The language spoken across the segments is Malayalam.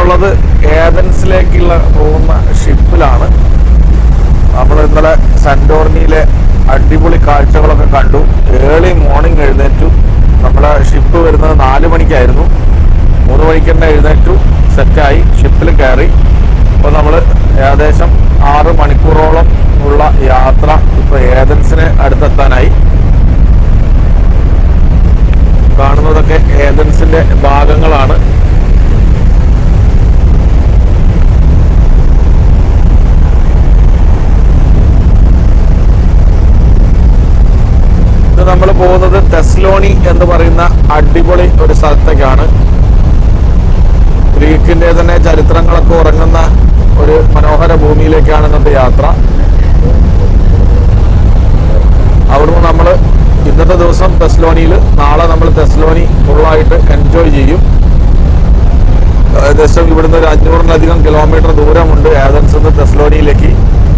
നമ്മളുള്ളത് ഏതൻസിലേക്കുള്ള പോകുന്ന ഷിപ്പിലാണ് നമ്മൾ ഇന്നലെ സന്റോർണിയിലെ അടിപൊളി കാഴ്ചകളൊക്കെ കണ്ടു ഏർലി മോർണിംഗ് എഴുന്നേറ്റു നമ്മളെ ഷിപ്പ് വരുന്നത് നാല് മണിക്കായിരുന്നു മൂന്ന് മണിക്ക് തന്നെ എഴുന്നേറ്റു സെറ്റായി ഷിപ്പിൽ കയറി അപ്പോൾ നമ്മൾ ഏകദേശം ആറ് മണിക്കൂറോളം ഉള്ള യാത്ര ഇപ്പോൾ ഏതൻസിന് അടുത്തെത്താനായി കാണുന്നതൊക്കെ ഏതൻസിന്റെ ഭാഗങ്ങളാണ് ഇത് നമ്മൾ പോകുന്നത് തെസ്ലോണി എന്ന് പറയുന്ന അടിപൊളി ഒരു സ്ഥലത്തേക്കാണ് ഗ്രീക്കിന്റെ തന്നെ ചരിത്രങ്ങളൊക്കെ ഉറങ്ങുന്ന ഒരു മനോഹര ഭൂമിയിലേക്കാണ് ഇന്നത്തെ യാത്ര അവിടുന്ന് നമ്മൾ ഇന്നത്തെ ദിവസം തെസ്ലോണിയിൽ നാളെ നമ്മൾ തെസ്ലോണി ഫുള്ളായിട്ട് എൻജോയ് ചെയ്യും ഏകദേശം ഇവിടുന്ന് ഒരു അഞ്ഞൂറിലധികം കിലോമീറ്റർ ദൂരമുണ്ട് ഏതൻസ് നിന്ന് തെസ്ലോണിയിലേക്ക്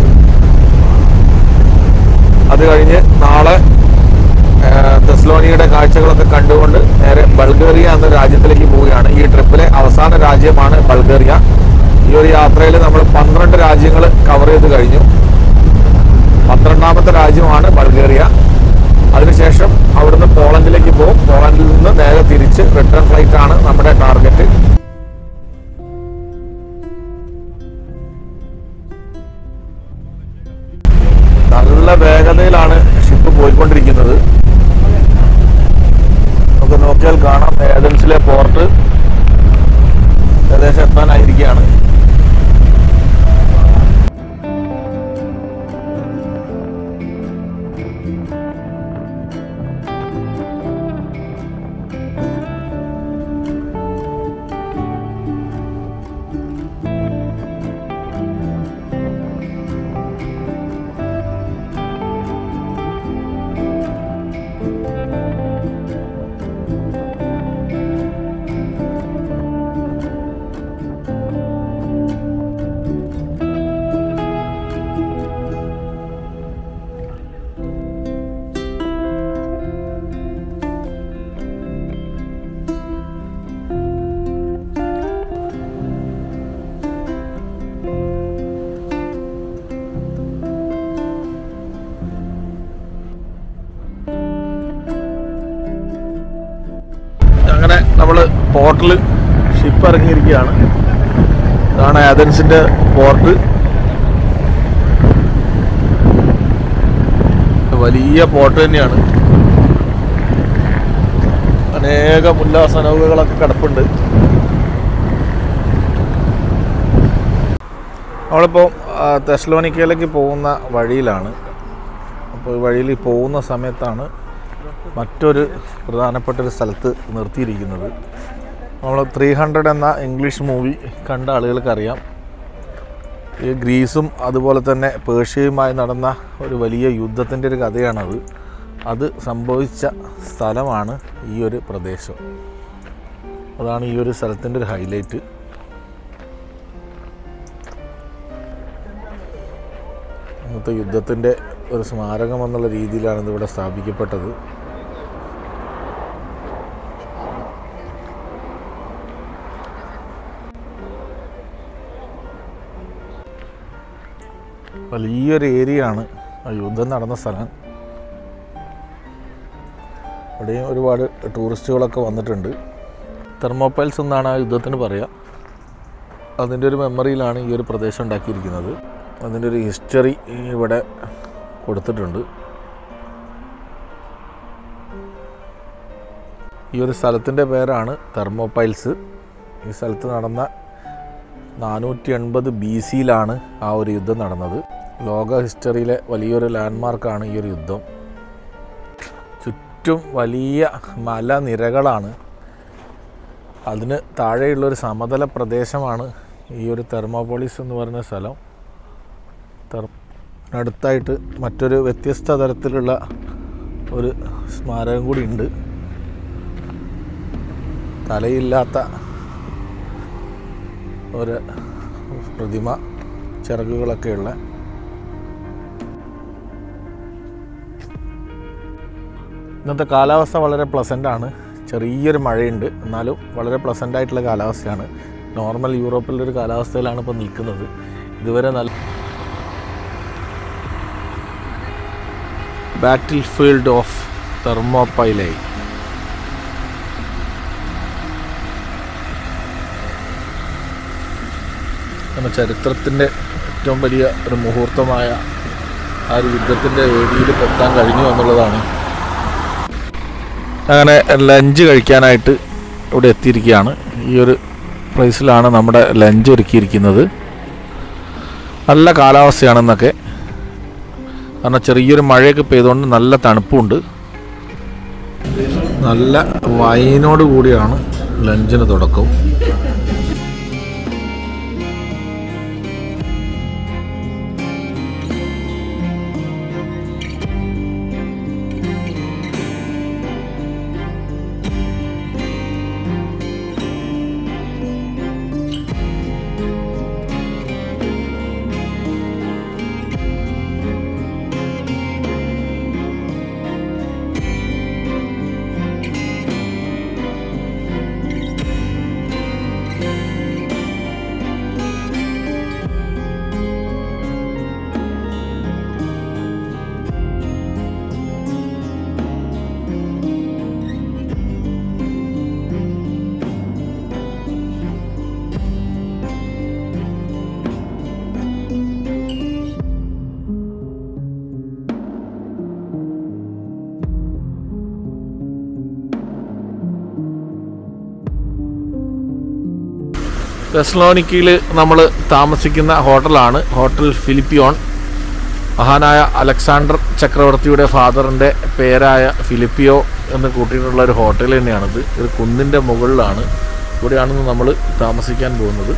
അത് കഴിഞ്ഞ് നാളെ ആ, തെസ്ലോണിയുടെ കാഴ്ചകളൊക്കെ കണ്ടുകൊണ്ട് നേരെ ബൾഗേറിയ എന്ന രാജ്യത്തിലേക്ക് പോവുകയാണ് ഈ ട്രിപ്പിലെ അവസാന രാജ്യമാണ് ബൾഗേറിയ ഈ ഒരു യാത്രയിൽ നമ്മൾ പന്ത്രണ്ട് രാജ്യങ്ങൾ കവർ ചെയ്ത് കഴിഞ്ഞു പന്ത്രണ്ടാമത്തെ രാജ്യമാണ് ബൾഗേറിയ അതിനുശേഷം അവിടുന്ന് പോളണ്ടിലേക്ക് പോകും പോളണ്ടിൽ നിന്ന് നേരെ തിരിച്ച് റിട്ടേൺ ഫ്ലൈറ്റ് ആണ് നമ്മുടെ ടാർഗറ്റ് നല്ല വേഗതയിലാണ് ഷിപ്പ് പോയിക്കൊണ്ടിരിക്കുന്നത് നമുക്ക് നോക്കിയാൽ കാണാം ഏതൻസിലെ പോർട്ട് ഏകദേശം എത്താനായിരിക്കുകയാണ് അങ്ങനെ നമ്മൾ പോർട്ടിൽ ഷിപ്പ് ഇറങ്ങിയിരിക്കുകയാണ് ഇതാണ് ഏതൻസിന്റെ പോർട്ട് വലിയ പോർട്ട് തന്നെയാണ് അനേകം ഉല്ലാസനൗകകളൊക്കെ കിടപ്പുണ്ട് നമ്മളിപ്പോൾ തെസ്ലോനിക്കയിലേക്ക് പോകുന്ന വഴിയിലാണ് അപ്പോൾ ഈ വഴിയിൽ പോകുന്ന സമയത്താണ് മറ്റൊരു പ്രധാനപ്പെട്ട ഒരു സ്ഥലത്ത് നിർത്തിയിരിക്കുന്നത് നമ്മൾ ത്രീ ഹൺഡ്രഡ് എന്ന ഇംഗ്ലീഷ് മൂവി കണ്ട ആളുകൾക്കറിയാം ഈ ഗ്രീസും അതുപോലെ തന്നെ പേർഷ്യയുമായി നടന്ന ഒരു വലിയ യുദ്ധത്തിൻ്റെ ഒരു കഥയാണത് അത് സംഭവിച്ച സ്ഥലമാണ് ഈ ഒരു പ്രദേശം അതാണ് ഈ ഒരു സ്ഥലത്തിൻ്റെ ഒരു ഹൈലൈറ്റ് അന്നത്തെ യുദ്ധത്തിൻ്റെ ഒരു സ്മാരകം എന്നുള്ള രീതിയിലാണ് ഇതിവിടെ സ്ഥാപിക്കപ്പെട്ടത് വലിയൊരു ഏരിയ ആണ് ആ യുദ്ധം നടന്ന സ്ഥലം ഇവിടെയും ഒരുപാട് ടൂറിസ്റ്റുകളൊക്കെ വന്നിട്ടുണ്ട് തെർമോപ്പൈൽസ് എന്നാണ് ആ യുദ്ധത്തിന് പറയുക അതിൻ്റെ ഒരു മെമ്മറിയിലാണ് ഈ ഒരു പ്രദേശം ഉണ്ടാക്കിയിരിക്കുന്നത് അതിൻ്റെ ഒരു ഹിസ്റ്ററി ഇവിടെ കൊടുത്തിട്ടുണ്ട് ഈ ഒരു സ്ഥലത്തിൻ്റെ പേരാണ് തെർമോപ്പൈൽസ് ഈ സ്ഥലത്ത് നടന്ന നാനൂറ്റി എൺപത് ബി സിയിലാണ് ആ ഒരു യുദ്ധം നടന്നത് ലോക ഹിസ്റ്ററിയിലെ വലിയൊരു ലാൻഡ്മാർക്കാണ് ഈ ഒരു യുദ്ധം ചുറ്റും വലിയ മലനിരകളാണ് അതിന് താഴെയുള്ളൊരു സമതല പ്രദേശമാണ് ഈ ഒരു തെർമോപോളിസ് എന്ന് പറയുന്ന സ്ഥലം തെർ അടുത്തായിട്ട് മറ്റൊരു വ്യത്യസ്ത തരത്തിലുള്ള ഒരു സ്മാരകം കൂടി ഉണ്ട് തലയില്ലാത്ത ഒരു പ്രതിമ ചിറകുകളൊക്കെയുള്ള ഇന്നത്തെ കാലാവസ്ഥ വളരെ പ്ലസൻ്റ് ആണ് ചെറിയൊരു മഴയുണ്ട് എന്നാലും വളരെ പ്ലസൻ്റ് ആയിട്ടുള്ള കാലാവസ്ഥയാണ് നോർമൽ യൂറോപ്പിലെ ഒരു കാലാവസ്ഥയിലാണ് ഇപ്പോൾ നിൽക്കുന്നത് ഇതുവരെ നല്ല ബാറ്റിൽ ഫീൽഡ് ഓഫ് തെർമോപൈലൈ അങ്ങനെ ചരിത്രത്തിൻ്റെ ഏറ്റവും വലിയ ഒരു മുഹൂർത്തമായ ആ ഒരു യുദ്ധത്തിൻ്റെ വേദിയിൽ എത്താൻ കഴിഞ്ഞു എന്നുള്ളതാണ് അങ്ങനെ ലഞ്ച് കഴിക്കാനായിട്ട് ഇവിടെ എത്തിയിരിക്കുകയാണ് ഈ ഒരു പ്ലേസിലാണ് നമ്മുടെ ലഞ്ച് ഒരുക്കിയിരിക്കുന്നത് നല്ല കാലാവസ്ഥയാണെന്നൊക്കെ കാരണം ചെറിയൊരു മഴയൊക്കെ പെയ്തുകൊണ്ട് നല്ല തണുപ്പുണ്ട് നല്ല വൈനോട് കൂടിയാണ് ലഞ്ചിന് തുടക്കം തെസ്ലോനിക്കയിൽ നമ്മൾ താമസിക്കുന്ന ഹോട്ടലാണ് ഹോട്ടൽ ഫിലിപ്പിയോൺ മഹാനായ അലക്സാണ്ടർ ചക്രവർത്തിയുടെ ഫാദറിൻ്റെ പേരായ ഫിലിപ്പിയോ എന്ന് കൂട്ടിയിട്ടുള്ള ഒരു ഹോട്ടൽ തന്നെയാണിത് ഒരു കുന്നിൻ്റെ മുകളിലാണ് ഇവിടെയാണ് നമ്മൾ താമസിക്കാൻ പോകുന്നത്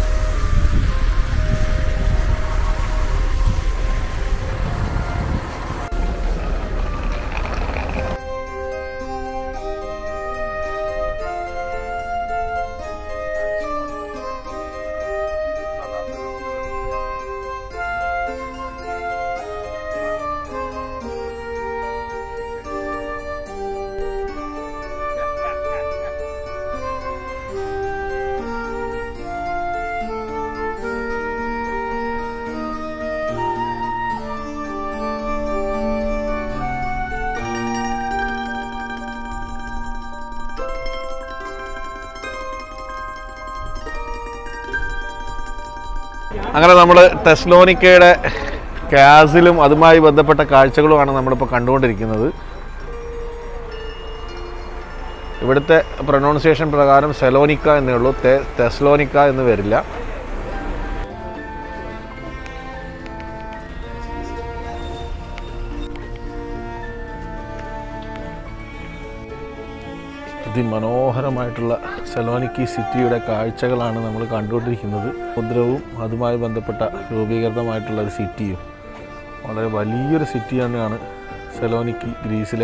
അങ്ങനെ നമ്മൾ ടെസ്ലോനിക്കയുടെ കാസിലും അതുമായി ബന്ധപ്പെട്ട കാഴ്ചകളുമാണ് നമ്മളിപ്പോൾ കണ്ടുകൊണ്ടിരിക്കുന്നത് ഇവിടുത്തെ പ്രൊനൗൺസിയേഷൻ പ്രകാരം സെലോനിക്ക എന്നേ ഉള്ളൂ തെ- തെസ്ലോനിക്ക എന്ന് വരില്ല അതിമനോഹരമായിട്ടുള്ള സെലോനിക്കി സിറ്റിയുടെ കാഴ്ചകളാണ് നമ്മൾ കണ്ടുകൊണ്ടിരിക്കുന്നത് സമുദ്രവും അതുമായി ബന്ധപ്പെട്ട രൂപീകൃതമായിട്ടുള്ള ഒരു സിറ്റിയും വളരെ വലിയൊരു സിറ്റി തന്നെയാണ് സെലോനിക്കി ഗ്രീസിലെ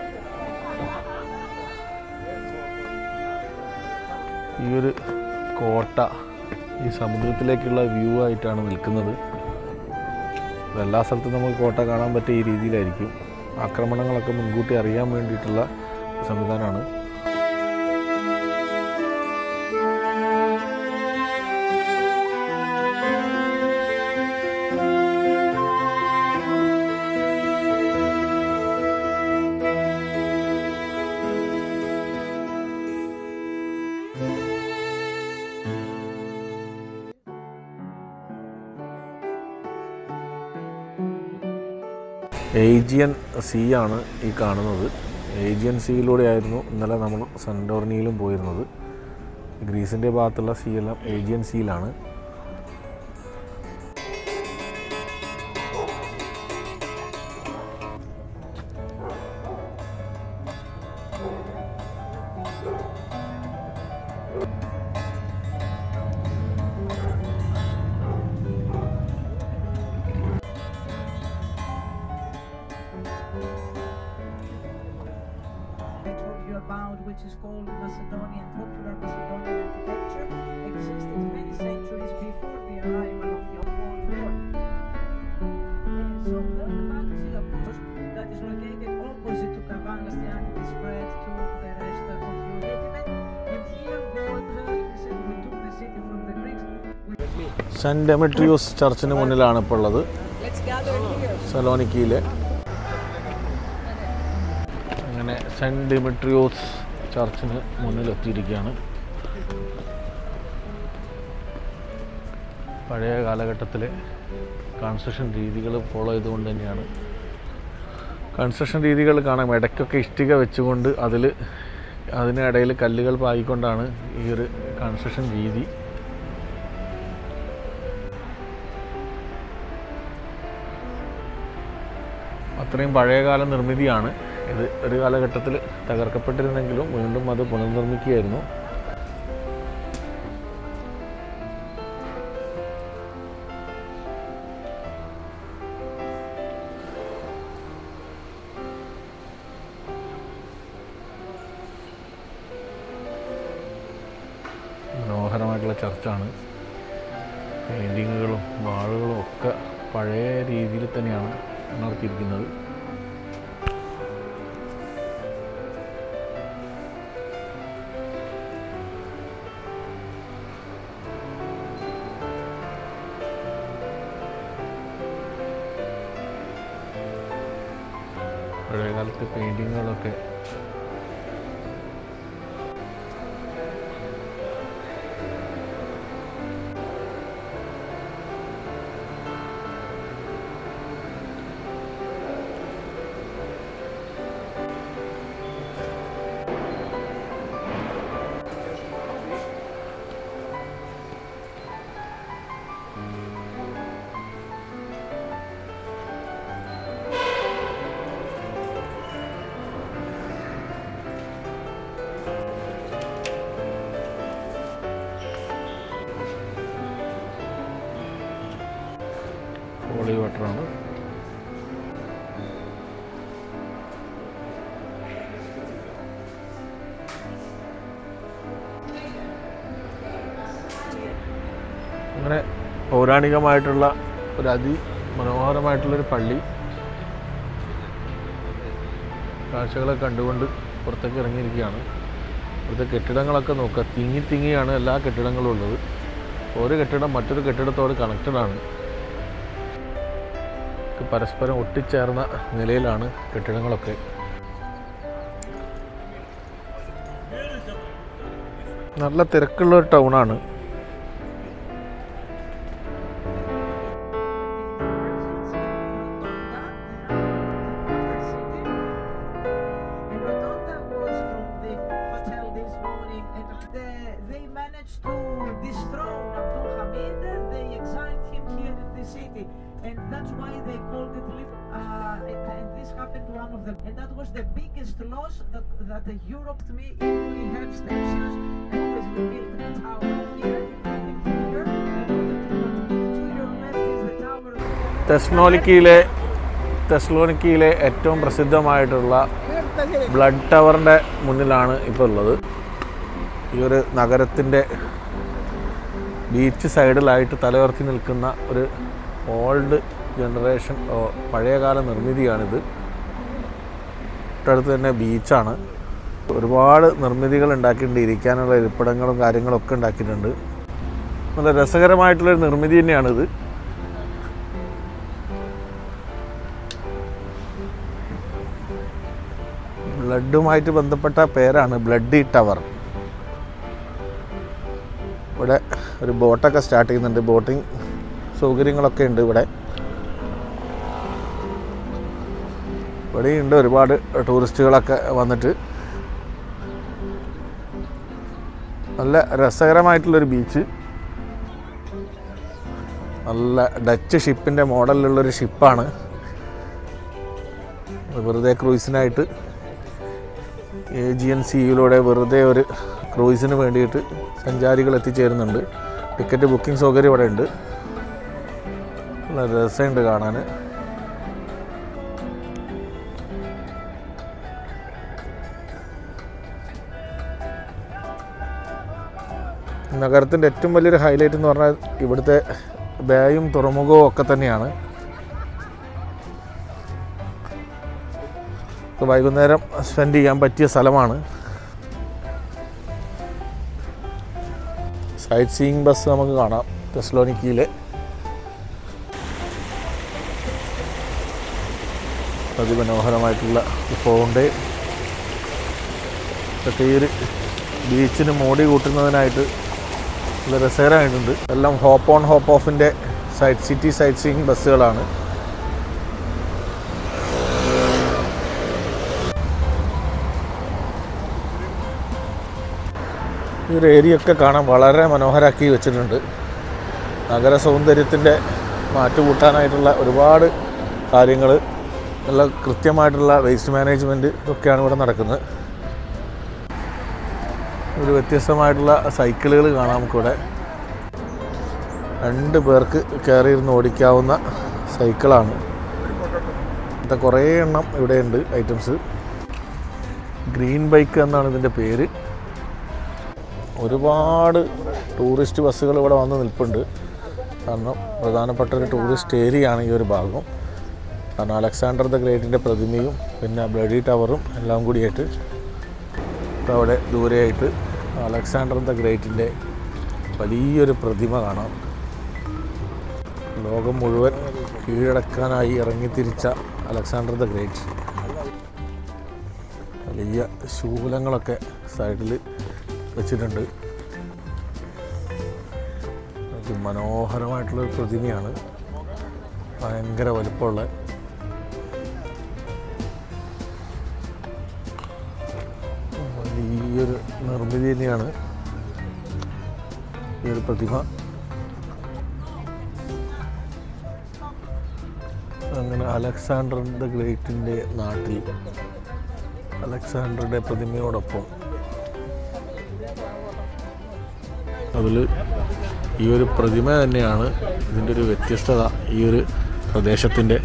ഈ ഒരു കോട്ട ഈ സമുദ്രത്തിലേക്കുള്ള വ്യൂ ആയിട്ടാണ് നിൽക്കുന്നത് ഇത് എല്ലാ സ്ഥലത്തും നമുക്ക് കോട്ട കാണാൻ പറ്റിയ ഈ രീതിയിലായിരിക്കും ആക്രമണങ്ങളൊക്കെ മുൻകൂട്ടി അറിയാൻ വേണ്ടിയിട്ടുള്ള സംവിധാനമാണ് ഏജിയൻ സീ ആണ് ഈ കാണുന്നത് ഏജിയൻ സീയിലൂടെ ആയിരുന്നു ഇന്നലെ നമ്മൾ സെൻറ്റോർണിയിലും പോയിരുന്നത് ഗ്രീസിൻ്റെ ഭാഗത്തുള്ള സീ എല്ലാം ഏജിയൻ സീയിലാണ് I told you about, which is called Macedonian popular Macedonian architecture, existed many centuries before the arrival of the Ottoman world. So welcome back to the post that is located opposite to Kavalas, the Antipi spread to the rest of Europe. And here was, uh, we took the city from the saint Demetrius ചർച്ചിന് മുന്നിലാണ് ഇപ്പോൾ ഉള്ളത് Let's gather here. സലോനിക്കിയിലെ അങ്ങനെ സെൻറ്റ് ഡിമിട്രിയോസ് ചർച്ചിന് മുന്നിലെത്തിയിരിക്കുകയാണ് പഴയ കാലഘട്ടത്തിലെ കൺസ്ട്രക്ഷൻ രീതികൾ ഫോളോ ചെയ്തുകൊണ്ട് തന്നെയാണ് കൺസ്ട്രക്ഷൻ രീതികൾ കാണാം ഇടയ്ക്കൊക്കെ ഇഷ്ടിക വെച്ചുകൊണ്ട് അതിൽ അതിനിടയിൽ കല്ലുകൾ പായിക്കൊണ്ടാണ് ഈ ഒരു കൺസ്ട്രക്ഷൻ രീതി അത്രയും പഴയകാല നിർമ്മിതിയാണ് ഇത് ഒരു കാലഘട്ടത്തിൽ തകർക്കപ്പെട്ടിരുന്നെങ്കിലും വീണ്ടും അത് പുനർനിർമ്മിക്കുകയായിരുന്നു മനോഹരമായിട്ടുള്ള ചർച്ചാണ് പെയിൻറ്റിങ്ങുകളും വാളുകളും ഒക്കെ പഴയ രീതിയിൽ തന്നെയാണ് നടത്തിയിരിക്കുന്നത് പഴയകാലത്തെ പെയിൻറ്റിങ്ങുകളൊക്കെ ഹോളി വാട്ടറാണ് അങ്ങനെ പൗരാണികമായിട്ടുള്ള ഒരു അതി മനോഹരമായിട്ടുള്ളൊരു പള്ളി കാഴ്ചകളെ കണ്ടുകൊണ്ട് പുറത്തേക്ക് ഇറങ്ങിയിരിക്കുകയാണ് ഇവിടുത്തെ കെട്ടിടങ്ങളൊക്കെ നോക്കുക തിങ്ങി തിങ്ങിയാണ് എല്ലാ കെട്ടിടങ്ങളും ഉള്ളത് ഒരു കെട്ടിടം മറ്റൊരു കെട്ടിടത്തോട് കണക്റ്റഡ് ആണ് ഒക്കെ പരസ്പരം ഒട്ടിച്ചേർന്ന നിലയിലാണ് കെട്ടിടങ്ങളൊക്കെ നല്ല തിരക്കുള്ള ഒരു ടൗണാണ് And Rotonda was from the hotel this morning, and the, they managed to dethrone Abdul Hamid. They exiled him here in the city, and that's why they called it. Lit- Uh, and, and this happened to one of them, and that was the biggest loss that that the Europe to me. If we have statues, and always we built a tower here, and here, and to your left is the tower. of തെസ്നോലിക്കിയിലെ തെസ്ലോനിക്കിയിലെ ഏറ്റവും പ്രസിദ്ധമായിട്ടുള്ള ബ്ലഡ് ടവറിൻ്റെ മുന്നിലാണ് ഇപ്പോൾ ഉള്ളത് ഈ ഒരു നഗരത്തിൻ്റെ ബീച്ച് സൈഡിലായിട്ട് തലയുയർത്തി നിൽക്കുന്ന ഒരു ഓൾഡ് ജനറേഷൻ ഓ, പഴയകാല നിർമ്മിതിയാണിത് തൊട്ടടുത്ത് തന്നെ ബീച്ചാണ് ഒരുപാട് നിർമ്മിതികൾ ഉണ്ടാക്കിയിട്ടുണ്ട് ഇരിക്കാനുള്ള ഇരിപ്പിടങ്ങളും കാര്യങ്ങളൊക്കെ ഉണ്ടാക്കിയിട്ടുണ്ട് നല്ല രസകരമായിട്ടുള്ളൊരു നിർമ്മിതി തന്നെയാണിത് ബ്ലഡുമായിട്ട് ബന്ധപ്പെട്ട പേരാണ് ബ്ലഡി ടവർ ഇവിടെ ഒരു ബോട്ടൊക്കെ സ്റ്റാർട്ട് ചെയ്യുന്നുണ്ട് ബോട്ടിംഗ് സൗകര്യങ്ങളൊക്കെ ഉണ്ട് ഇവിടെ ഇവിടെയുണ്ട് ഒരുപാട് ടൂറിസ്റ്റുകളൊക്കെ വന്നിട്ട് നല്ല രസകരമായിട്ടുള്ളൊരു ബീച്ച് നല്ല ഡച്ച് ഷിപ്പിൻ്റെ മോഡലിലുള്ളൊരു ഷിപ്പാണ് വെറുതെ ക്രൂയിസിനായിട്ട് ഏജിയൻ സിയിലൂടെ വെറുതെ ഒരു ക്രൂയിസിന് വേണ്ടിയിട്ട് സഞ്ചാരികൾ എത്തിച്ചേരുന്നുണ്ട് ടിക്കറ്റ് ബുക്കിംഗ് സൗകര്യം ഇവിടെ ഉണ്ട് നല്ല രസമുണ്ട് കാണാൻ നഗരത്തിൻ്റെ ഏറ്റവും വലിയൊരു ഹൈലൈറ്റ് എന്ന് പറഞ്ഞാൽ ഇവിടുത്തെ ബേയും തുറമുഖവും ഒക്കെ തന്നെയാണ് ഇപ്പൊ വൈകുന്നേരം സ്പെൻഡ് ചെയ്യാൻ പറ്റിയ സ്ഥലമാണ് സൈറ്റ് സീയിങ് ബസ് നമുക്ക് കാണാം തെസ്ലോനിക്കിയിലെ അതിമനോഹരമായിട്ടുള്ള ഫൗണ്ടൈൻ ഒക്കെ ഈ ഒരു ബീച്ചിന് മോടി കൂട്ടുന്നതിനായിട്ട് നല്ല രസകരമായിട്ടുണ്ട് എല്ലാം ഹോപ്പ് ഓൺ ഹോപ്പ് ഓഫിൻ്റെ സൈറ്റ് സിറ്റി സൈറ്റ് സീയിങ് ബസ്സുകളാണ് ഈ ഒരു ഏരിയ ഒക്കെ കാണാൻ വളരെ മനോഹരമാക്കി വെച്ചിട്ടുണ്ട് നഗര സൗന്ദര്യത്തിൻ്റെ മാറ്റുകൂട്ടാനായിട്ടുള്ള ഒരുപാട് കാര്യങ്ങൾ നല്ല കൃത്യമായിട്ടുള്ള വേസ്റ്റ് മാനേജ്മെൻറ്റ് ഇതൊക്കെയാണ് ഇവിടെ നടക്കുന്നത് ഒരു വ്യത്യസ്തമായിട്ടുള്ള സൈക്കിളുകൾ കാണാം നമുക്കിവിടെ രണ്ട് പേർക്ക് കയറി ഇരുന്ന് ഓടിക്കാവുന്ന സൈക്കിളാണ് ഇങ്ങനത്തെ കുറേ എണ്ണം ഇവിടെയുണ്ട് ഐറ്റംസ് ഗ്രീൻ ബൈക്ക് എന്നാണ് ഇതിൻ്റെ പേര് ഒരുപാട് ടൂറിസ്റ്റ് ബസ്സുകൾ ഇവിടെ വന്ന് നിൽപ്പുണ്ട് കാരണം പ്രധാനപ്പെട്ട ഒരു ടൂറിസ്റ്റ് ഏരിയ ആണ് ഈ ഒരു ഭാഗം കാരണം അലക്സാണ്ടർ ദ ഗ്രേറ്റിൻ്റെ പ്രതിമയും പിന്നെ ബ്ലഡി ടവറും എല്ലാം കൂടിയായിട്ട് ഇപ്പോൾ അവിടെ ദൂരെയായിട്ട് അലക്സാണ്ടർ ദ ഗ്രേറ്റിൻ്റെ വലിയൊരു പ്രതിമ കാണാം ലോകം മുഴുവൻ കീഴടക്കാനായി ഇറങ്ങിത്തിരിച്ച അലക്സാണ്ടർ ദ ഗ്രേറ്റ് വലിയ ശൂലങ്ങളൊക്കെ സൈഡിൽ വെച്ചിട്ടുണ്ട് മനോഹരമായിട്ടുള്ളൊരു പ്രതിമയാണ് ഭയങ്കര വലിപ്പമുള്ള വലിയൊരു നിർമ്മിതി തന്നെയാണ് ഈ ഒരു പ്രതിമ അങ്ങനെ അലക്സാണ്ടർ ദ ഗ്രേറ്റിൻ്റെ നാട്ടിൽ അലക്സാണ്ടറുടെ പ്രതിമയോടൊപ്പം അതിൽ ഈ ഒരു പ്രതിമ തന്നെയാണ് ഇതിൻ്റെ ഒരു വ്യത്യസ്തത ഈ ഒരു പ്രദേശത്തിൻ്റെ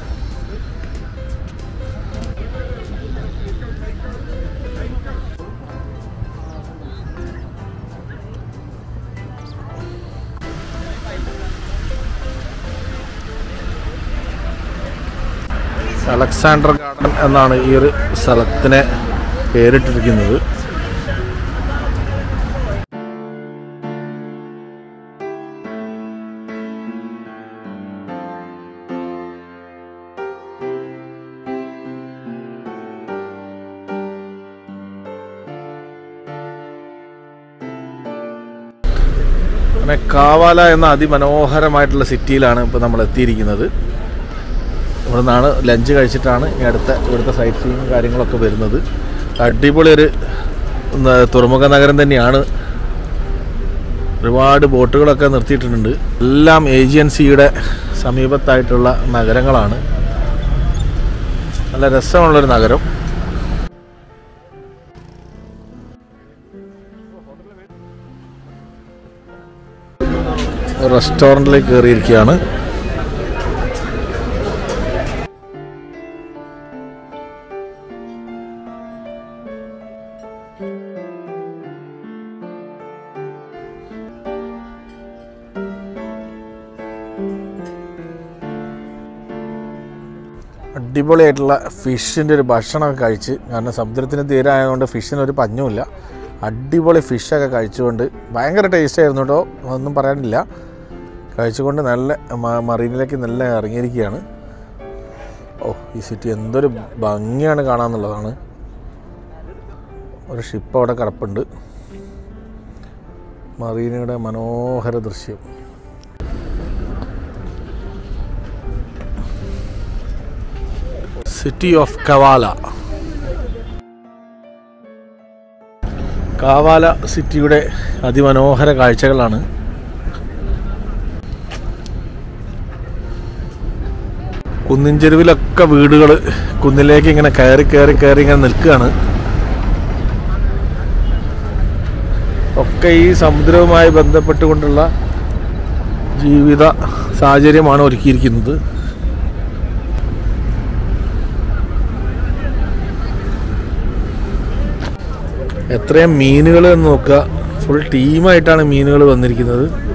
അലക്സാണ്ടർ ഗാർഡൻ എന്നാണ് ഈ ഒരു സ്ഥലത്തിനെ പേരിട്ടിരിക്കുന്നത് അങ്ങനെ കാവാല എന്ന അതിമനോഹരമായിട്ടുള്ള സിറ്റിയിലാണ് ഇപ്പോൾ നമ്മൾ എത്തിയിരിക്കുന്നത് ഇവിടെ നിന്നാണ് ലഞ്ച് കഴിച്ചിട്ടാണ് ഇനി അടുത്ത ഇവിടുത്തെ സൈറ്റ് സീയിങ് കാര്യങ്ങളൊക്കെ വരുന്നത് അടിപൊളി ഒരു ന- തുറമുഖ നഗരം തന്നെയാണ് ഒരുപാട് ബോട്ടുകളൊക്കെ നിർത്തിയിട്ടുണ്ട് എല്ലാം ഏജിയൻസിയുടെ സമീപത്തായിട്ടുള്ള നഗരങ്ങളാണ് നല്ല രസമുള്ളൊരു നഗരം റെസ്റ്റോറൻറ്റിലേക്ക് കയറിയിരിക്കുകയാണ് അടിപൊളിയായിട്ടുള്ള ഫിഷിൻ്റെ ഒരു ഭക്ഷണമൊക്കെ കഴിച്ച് കാരണം സമുദ്രത്തിന് തീരായതുകൊണ്ട് ഫിഷിന് ഒരു പഞ്ഞുമില്ല അടിപൊളി ഫിഷൊക്കെ കഴിച്ചുകൊണ്ട് ഭയങ്കര ടേസ്റ്റ് ആയിരുന്നു കേട്ടോ ഒന്നും പറയാനില്ല കഴിച്ചുകൊണ്ട് നല്ല മ- മറീനിലേക്ക് നല്ല ഇറങ്ങിയിരിക്കുകയാണ് ഓ ഈ സിറ്റി എന്തൊരു ഭംഗിയാണ് കാണാമെന്നുള്ളതാണ് ഒരു ഷിപ്പ് അവിടെ കിടപ്പുണ്ട് മറീനയുടെ മനോഹര ദൃശ്യം സിറ്റി ഓഫ് കവാല കാവാല സിറ്റിയുടെ അതിമനോഹര കാഴ്ചകളാണ് കുന്നിൻ ചെരുവിലൊക്കെ വീടുകൾ കുന്നിലേക്ക് ഇങ്ങനെ കയറി കയറി കയറി ഇങ്ങനെ നിൽക്കുകയാണ് ഒക്കെ ഈ സമുദ്രവുമായി ബന്ധപ്പെട്ടുകൊണ്ടുള്ള ജീവിത സാഹചര്യമാണ് ഒരുക്കിയിരിക്കുന്നത് എത്രയും മീനുകൾ എന്ന് നോക്കുക ഫുൾ ടീമായിട്ടാണ് മീനുകൾ വന്നിരിക്കുന്നത്